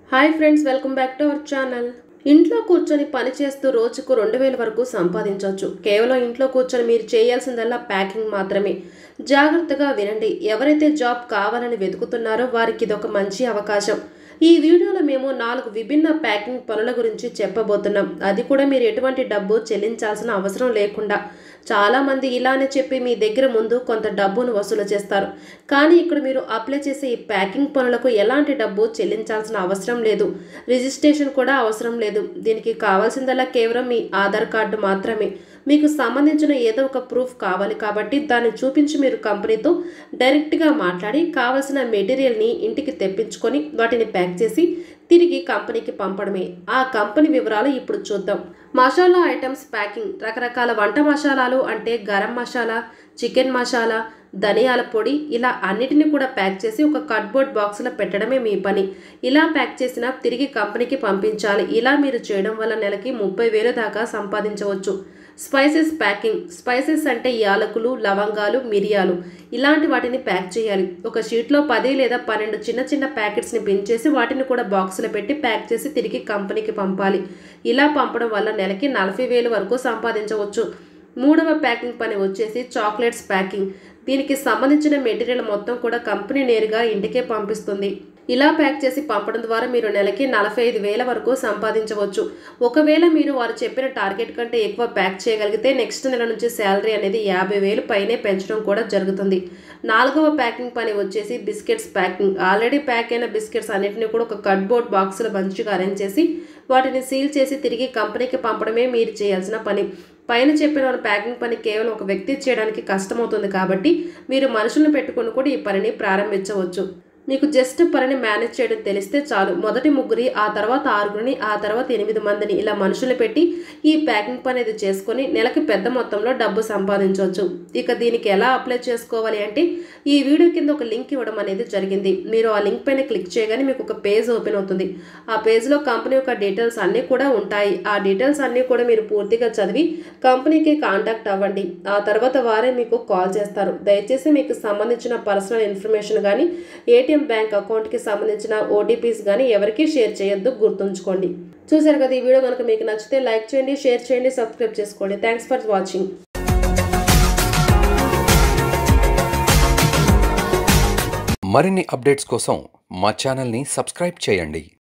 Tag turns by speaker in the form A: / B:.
A: hi friends welcome back to our channel ఇంట్లో కూర్చొని పని చేస్తూ రోజుకు రెండు వేల వరకు సంపాదించవచ్చు కేవలం ఇంట్లో కూర్చొని మీరు చేయాల్సిందల్లా ప్యాకింగ్ మాత్రమే జాగ్రత్తగా వినండి ఎవరైతే జాబ్ కావాలని వెతుకుతున్నారో వారికి ఇదొక మంచి అవకాశం ఈ వీడియోలో మేము నాలుగు విభిన్న ప్యాకింగ్ పనుల గురించి చెప్పబోతున్నాం అది కూడా మీరు ఎటువంటి డబ్బు చెల్లించాల్సిన అవసరం లేకుండా చాలామంది ఇలానే చెప్పి మీ దగ్గర ముందు కొంత డబ్బును వసూలు చేస్తారు కానీ ఇక్కడ మీరు అప్లై చేసే ఈ ప్యాకింగ్ పనులకు ఎలాంటి డబ్బు చెల్లించాల్సిన అవసరం లేదు రిజిస్ట్రేషన్ కూడా అవసరం లేదు దీనికి కావాల్సిందల్లా కేవలం మీ ఆధార్ కార్డు మాత్రమే మీకు సంబంధించిన ఏదో ఒక ప్రూఫ్ కావాలి కాబట్టి దాన్ని చూపించి మీరు కంపెనీతో డైరెక్ట్గా మాట్లాడి కావాల్సిన మెటీరియల్ని ఇంటికి తెప్పించుకొని వాటిని ప్యాక్ చేసి తిరిగి కంపెనీకి పంపడమే ఆ కంపెనీ వివరాలు ఇప్పుడు చూద్దాం మసాలా ఐటమ్స్ ప్యాకింగ్ రకరకాల వంట మసాలాలు అంటే గరం మసాలా చికెన్ మసాలా ధనియాల పొడి ఇలా అన్నిటిని కూడా ప్యాక్ చేసి ఒక కార్డ్బోర్డ్ బాక్స్లో పెట్టడమే మీ పని ఇలా ప్యాక్ చేసిన తిరిగి కంపెనీకి పంపించాలి ఇలా మీరు చేయడం వల్ల నెలకి ముప్పై వేలు దాకా సంపాదించవచ్చు స్పైసెస్ ప్యాకింగ్ స్పైసెస్ అంటే యాలకులు లవంగాలు మిరియాలు ఇలాంటి వాటిని ప్యాక్ చేయాలి ఒక షీట్లో పది లేదా పన్నెండు చిన్న చిన్న ప్యాకెట్స్ని పెంచేసి వాటిని కూడా బాక్సులో పెట్టి ప్యాక్ చేసి తిరిగి కంపెనీకి పంపాలి ఇలా పంపడం వల్ల నెలకి నలభై వేలు వరకు సంపాదించవచ్చు మూడవ ప్యాకింగ్ పని వచ్చేసి చాక్లెట్స్ ప్యాకింగ్ దీనికి సంబంధించిన మెటీరియల్ మొత్తం కూడా కంపెనీ నేరుగా ఇంటికే పంపిస్తుంది ఇలా ప్యాక్ చేసి పంపడం ద్వారా మీరు నెలకి నలభై ఐదు వేల వరకు సంపాదించవచ్చు ఒకవేళ మీరు వారు చెప్పిన టార్గెట్ కంటే ఎక్కువ ప్యాక్ చేయగలిగితే నెక్స్ట్ నెల నుంచి శాలరీ అనేది యాభై వేలు పైనే పెంచడం కూడా జరుగుతుంది నాలుగవ ప్యాకింగ్ పని వచ్చేసి బిస్కెట్స్ ప్యాకింగ్ ఆల్రెడీ ప్యాక్ అయిన బిస్కెట్స్ అన్నిటిని కూడా ఒక కడ్బోర్డ్ బాక్స్లో మంచిగా అరేంజ్ చేసి వాటిని సీల్ చేసి తిరిగి కంపెనీకి పంపడమే మీరు చేయాల్సిన పని పైన చెప్పిన ప్యాకింగ్ పని కేవలం ఒక వ్యక్తి చేయడానికి కష్టమవుతుంది కాబట్టి మీరు మనుషులను పెట్టుకుని కూడా ఈ పనిని ప్రారంభించవచ్చు మీకు జస్ట్ పనిని మేనేజ్ చేయడం తెలిస్తే చాలు మొదటి ముగ్గురి ఆ తర్వాత ఆరుగురిని ఆ తర్వాత ఎనిమిది మందిని ఇలా మనుషులు పెట్టి ఈ ప్యాకింగ్ పని అనేది చేసుకొని నెలకి పెద్ద మొత్తంలో డబ్బు సంపాదించవచ్చు ఇక దీనికి ఎలా అప్లై చేసుకోవాలి అంటే ఈ వీడియో కింద ఒక లింక్ ఇవ్వడం అనేది జరిగింది మీరు ఆ లింక్ పైన క్లిక్ చేయగానే మీకు ఒక పేజ్ ఓపెన్ అవుతుంది ఆ పేజ్లో కంపెనీ యొక్క డీటెయిల్స్ అన్నీ కూడా ఉంటాయి ఆ డీటెయిల్స్ అన్నీ కూడా మీరు పూర్తిగా చదివి కంపెనీకి కాంటాక్ట్ అవ్వండి ఆ తర్వాత వారే మీకు కాల్ చేస్తారు దయచేసి మీకు సంబంధించిన పర్సనల్ ఇన్ఫర్మేషన్ కానీ ఏటీఎం బ్యాంక్ అకౌంట్కి సంబంధించిన ఓటీపీస్ కానీ ఎవరికీ షేర్ చేయొద్దు గుర్తుంచుకోండి చూసారు కదా ఈ వీడియో కనుక మీకు నచ్చితే లైక్ చేయండి షేర్ చేయండి సబ్స్క్రైబ్ చేసుకోండి థ్యాంక్స్ ఫర్ వాచింగ్
B: మరిన్ని అప్డేట్స్ కోసం మా ఛానల్ని సబ్స్క్రైబ్ చేయండి